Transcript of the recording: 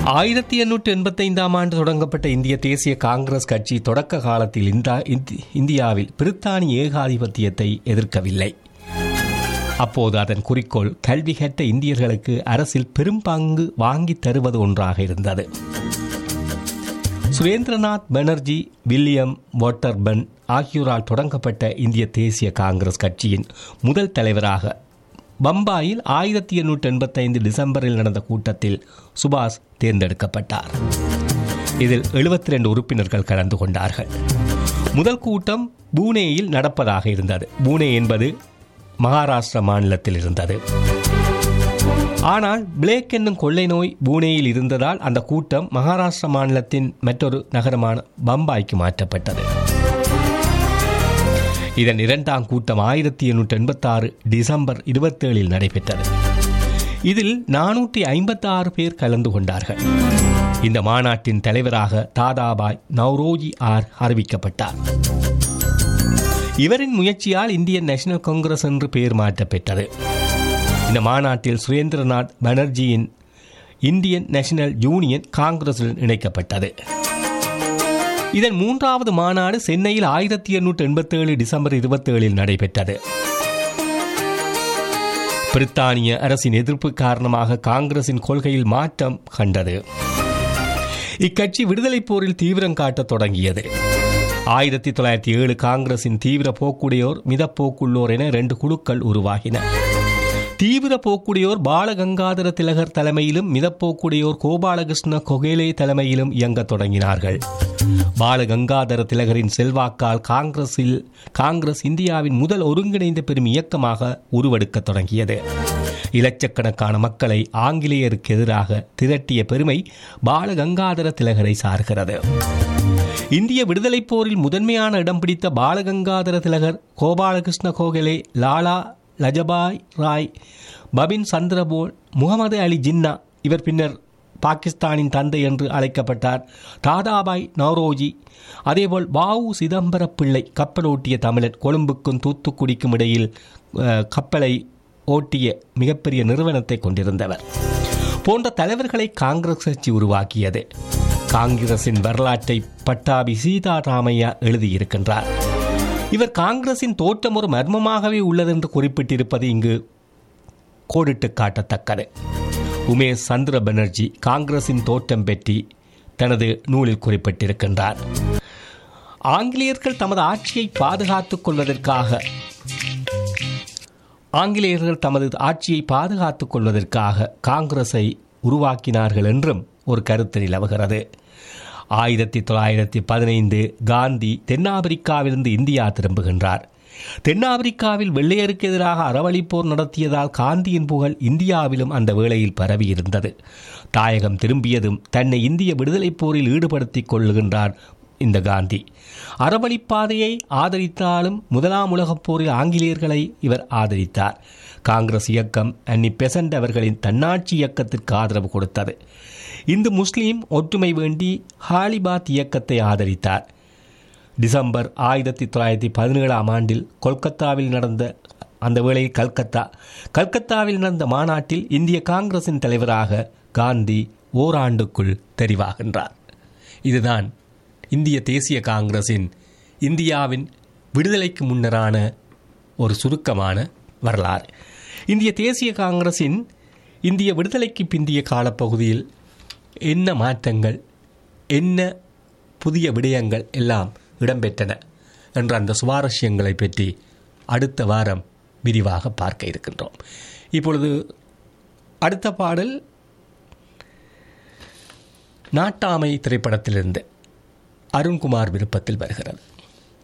ஆயிரத்தி எண்ணூற்று எண்பத்தைந்தாம் ஆண்டு தொடங்கப்பட்ட இந்திய தேசிய காங்கிரஸ் கட்சி தொடக்க காலத்தில் இந்தா- இந்தி- இந்தியாவில் பிரித்தானிய ஏகாதிபத்தியத்தை எதிர்க்கவில்லை அப்போது அதன் குறிக்கோள் கல்வி கற்ற இந்தியர்களுக்கு அரசில் பெரும் பங்கு வாங்கித் தருவது ஒன்றாக இருந்தது சுரேந்திரநாத் பானர்ஜி வில்லியம் வாட்டர்பன் ஆகியோரால் தொடங்கப்பட்ட இந்திய தேசிய காங்கிரஸ் கட்சியின் முதல் தலைவராக பம்பாயில் ஆயிரத்தி எண்ணூற்று எண்பத்தைந்து டிசம்பரில் நடந்த கூட்டத்தில் சுபாஷ் தேர்ந்தெடுக்கப்பட்டார் இதில் 72 உறுப்பினர்கள் கலந்து கொண்டார்கள் முதல் கூட்டம் பூனேயில் நடப்பதாக இருந்தது பூனே என்பது மகாராஷ்டிரா மாநிலத்தில் இருந்தது ஆனால் பிளேக் என்னும் கொள்ளை நோய் பூனேயில் இருந்ததால் அந்த கூட்டம் மகாராஷ்டிரா மாநிலத்தின் மற்றொரு நகரமான பம்பாய்க்கு மாற்றப்பட்டது இதன் இரண்டாம் கூட்டம் ஆயிரத்தி எண்ணூற்றி எண்பத்தாறு டிசம்பர் இருபத்தேழில் நடைபெற்றது இதில் நானூற்றி ஐம்பத்தி ஆறு பேர் கலந்து கொண்டார்கள் இந்த மாநாட்டின் தலைவராக தாதாபாய் நவ்ரோஜி ஆர் அறிவிக்கப்பட்டார் இவரின் முயற்சியால் இந்தியன் நேஷனல் காங்கிரஸ் என்று பெயர் மாற்றப்பெற்றது இந்த மாநாட்டில் சுரேந்திரநாத் பானர்ஜியின் இந்தியன் நேஷனல் யூனியன் காங்கிரசுடன் இணைக்கப்பட்டது இதன் மூன்றாவது மாநாடு சென்னையில் ஆயிரத்தி எண்ணூற்று எண்பத்தேழு டிசம்பர் இருபத்தேழில் நடைபெற்றது பிரித்தானிய அரசின் எதிர்ப்பு காரணமாக காங்கிரசின் கொள்கையில் மாற்றம் கண்டது இக்கட்சி விடுதலைப் போரில் தீவிரம் காட்டத் தொடங்கியது ஆயிரத்தி தொள்ளாயிரத்தி ஏழு காங்கிரசின் தீவிர போக்குடையோர் மிதப்போக்குள்ளோர் என இரண்டு குழுக்கள் உருவாகின தீவிர போக்குடையோர் பாலகங்காதர திலகர் தலைமையிலும் மிதப்போக்குடையோர் கோபாலகிருஷ்ண கொகேலே தலைமையிலும் இயங்கத் தொடங்கினார்கள் பாலகங்காதர திலகரின் செல்வாக்கால் காங்கிரஸில் காங்கிரஸ் இந்தியாவின் முதல் ஒருங்கிணைந்த பெரும் இயக்கமாக உருவெடுக்கத் தொடங்கியது இலட்சக்கணக்கான மக்களை ஆங்கிலேயருக்கு எதிராக திரட்டிய பெருமை பாலகங்காதர திலகரை சார்கிறது இந்திய விடுதலைப் போரில் முதன்மையான இடம் பிடித்த பாலகங்காதர திலகர் கோபாலகிருஷ்ண கோகலே லாலா லஜபாய் ராய் பபின் சந்திரபோல் முகமது அலி ஜின்னா இவர் பின்னர் பாகிஸ்தானின் தந்தை என்று அழைக்கப்பட்டார் தாதாபாய் நவ்ரோஜி அதேபோல் வாவு சிதம்பர பிள்ளை கப்பலோட்டிய தமிழர் கொழும்புக்கும் தூத்துக்குடிக்கும் இடையில் அஹ், கப்பலை ஓட்டிய மிகப்பெரிய நிறுவனத்தை கொண்டிருந்தவர் போன்ற தலைவர்களை காங்கிரஸ் கட்சி உருவாக்கியது காங்கிரசின் வரலாற்றை பட்டாபி சீதாராமையா எழுதியிருக்கின்றார் இவர் காங்கிரசின் தோற்றம் ஒரு மர்மமாகவே உள்ளதென்று குறிப்பிட்டிருப்பது இங்கு கோடிட்டு காட்டத்தக்கது உமேஷ் சந்திர பானர்ஜி காங்கிரசின் தோற்றம் பற்றி தனது நூலில் குறிப்பிட்டிருக்கின்றார் ஆங்கிலேயர்கள் தமது ஆட்சியை பாதுகாத்துக் கொள்வதற்காக ஆங்கிலேயர்கள் தமது ஆட்சியை பாதுகாத்துக் கொள்வதற்காக காங்கிரஸை உருவாக்கினார்கள் என்றும் ஒரு கருத்து நிலவுகிறது ஆயிரத்தி தொள்ளாயிரத்தி பதினைந்து காந்தி தென்னாப்பிரிக்காவிலிருந்து இந்தியா திரும்புகின்றார் தென்னாப்பிரிக்காவில் வெள்ளையருக்கு எதிராக அறவழிப்போர் நடத்தியதால் காந்தியின் புகழ் இந்தியாவிலும் அந்த வேளையில் பரவியிருந்தது தாயகம் திரும்பியதும் தன்னை இந்திய விடுதலைப் போரில் ஈடுபடுத்திக் கொள்ளுகின்றார் இந்த காந்தி அறவழிப்பாதையை ஆதரித்தாலும் முதலாம் உலகப் போரில் ஆங்கிலேயர்களை இவர் ஆதரித்தார் காங்கிரஸ் இயக்கம் அன்னி பெசன்ட் அவர்களின் தன்னாட்சி இயக்கத்திற்கு ஆதரவு கொடுத்தது இந்து முஸ்லீம் ஒற்றுமை வேண்டி ஹாலிபாத் இயக்கத்தை ஆதரித்தார் டிசம்பர் ஆயிரத்தி தொள்ளாயிரத்தி பதினேழாம் ஆண்டில் கொல்கத்தாவில் நடந்த அந்த வேளையில் கல்கத்தா கல்கத்தாவில் நடந்த மாநாட்டில் இந்திய காங்கிரசின் தலைவராக காந்தி ஓராண்டுக்குள் தெரிவாகின்றார் இதுதான் இந்திய தேசிய காங்கிரசின் இந்தியாவின் விடுதலைக்கு முன்னரான ஒரு சுருக்கமான வரலாறு இந்திய தேசிய காங்கிரசின் இந்திய விடுதலைக்கு பிந்திய காலப்பகுதியில் என்ன மாற்றங்கள் என்ன புதிய விடயங்கள் எல்லாம் இடம்பெற்றன என்ற அந்த சுவாரஸ்யங்களை பற்றி அடுத்த வாரம் விரிவாக பார்க்க இருக்கின்றோம் இப்பொழுது அடுத்த பாடல் நாட்டாமை திரைப்படத்திலிருந்து அருண்குமார் விருப்பத்தில் வருகிறது